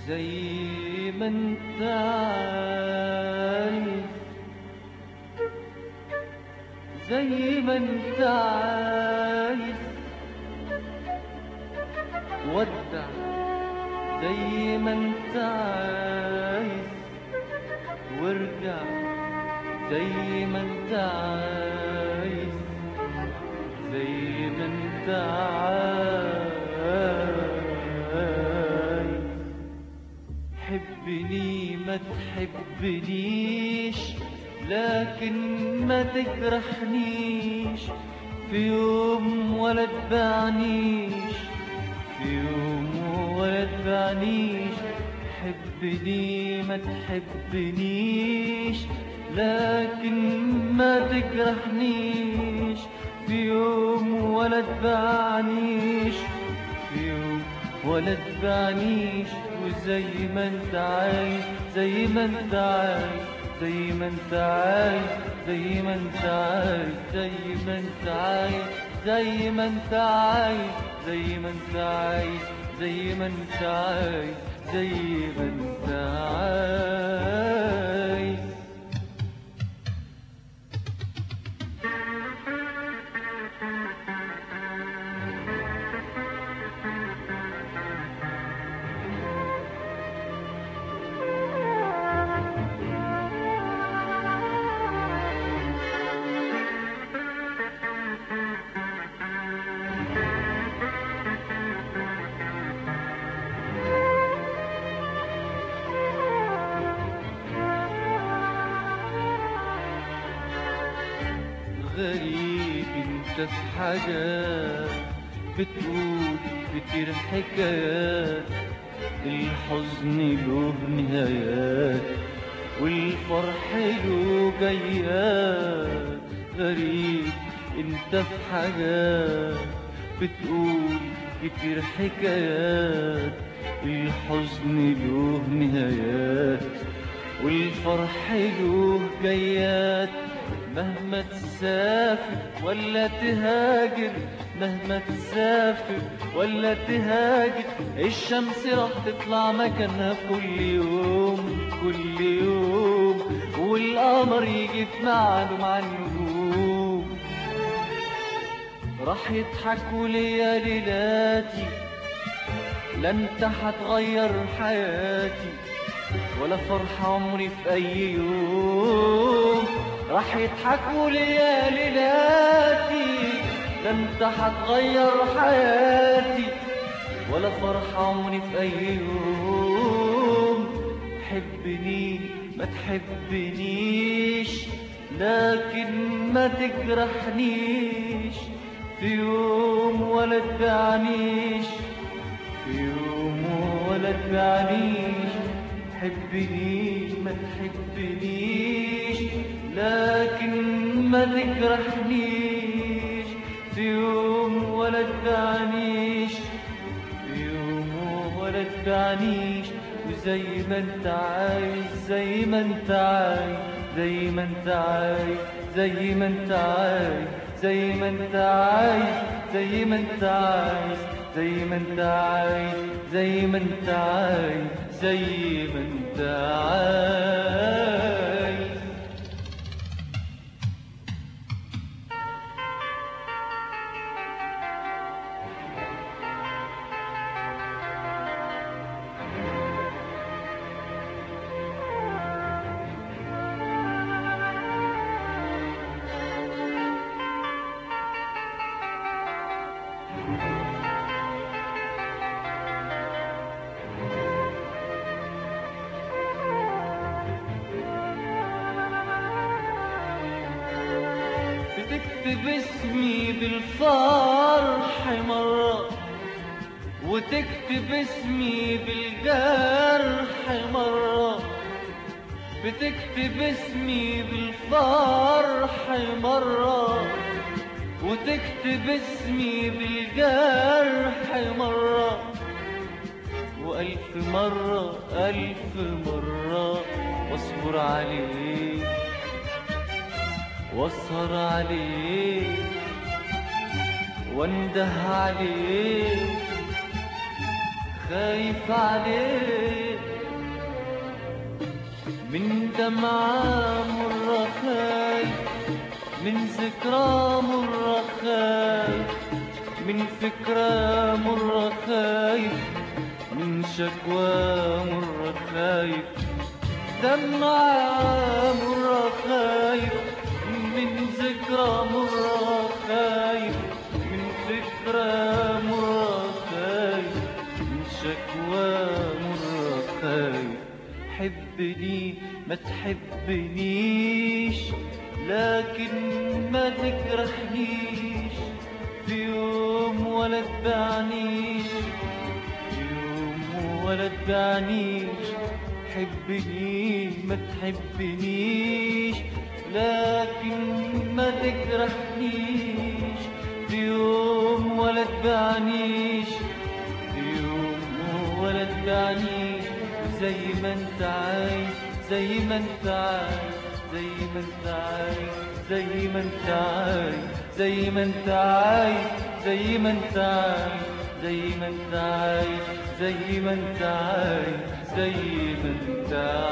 زي ما انت عايز زي ما انت عايز ودع زي ما انت عايز وارجع زي ما انت عايز زي ما انت عايز حبني ما تحبنيش لكن ما تجرحنيش في يوم ولا تبعنيش في يوم ولا تبعنيش حبني ما تحبنيش لكن ما تجرحنيش في يوم ولا تبعنيش في يوم ولا تبعنيش وزي ما انت عايز زي ما انت عايز زي ما انت عايز زي ما انت عايز زي ما انت عايز زي ما انت عايز زي ما انت عايز زي ما انت عايز زي ما انت عايز غريب انت في حاجات بتقول كتير حكايات الحزن له نهايات والفرح له جيات غريب انت في حاجات بتقول كتير حكايات الحزن له نهايات والفرح له جيات مهما تسافر ولا تهاجر مهما تسافر ولا تهاجر الشمس راح تطلع مكانها كل يوم كل يوم والقمر يجي في ميعاده مع النجوم راح يضحكوا ليا ليلاتي لا انت هتغير حياتي ولا فرح عمري في اي يوم راح يضحكوا ليا ليلاتي لا انت هتغير حياتي ولا فرح عمري في اي يوم حبني ما تحبنيش لكن ما تجرحنيش في يوم ولا تبعنيش في يوم ولا تبعنيش حبني ما تحبنيش لكن ما تجرحنيش في يوم ولا تبعنيش في يوم ولا تبعنيش وزي ما انت عايز زي ما انت عايز زي ما انت عايز زي ما انت عايز زي ما انت عايز زي ما انت عايز زي ما انت عايز زي ما انت عايز زي ما انت عايز بتكتب اسمي بالفرح مرة وتكتب اسمي بالجرح مرة بتكتب اسمي بالفرح مرة وتكتب اسمي بالجرح مرة وألف مرة ألف مرة واصبر عليك واسهر عليك وانده عليك خايف عليك من دمعة مرة خايف من ذكرى مرة خايف من فكرة مرة خايف من شكوى مرة خايف دمعة مرة خايف من ذكرى مرة خايف من فكرة مرة خايف من شكوى مرة خايف حبني ما تحبنيش لكن ما تكرهنيش في يوم ولا تبعنيش في يوم ولا تبعنيش حبني ما تحبنيش لكن ما تكرهنيش في يوم ولا تبعنيش في يوم ولا تبعنيش زي ما انت عايز زي ما انت عايز زي ما انت عايز زي ما انت عايز زي ما انت عايز زي ما انت عايز زي ما انت عايز زي ما انت عايز زي ما انت عايز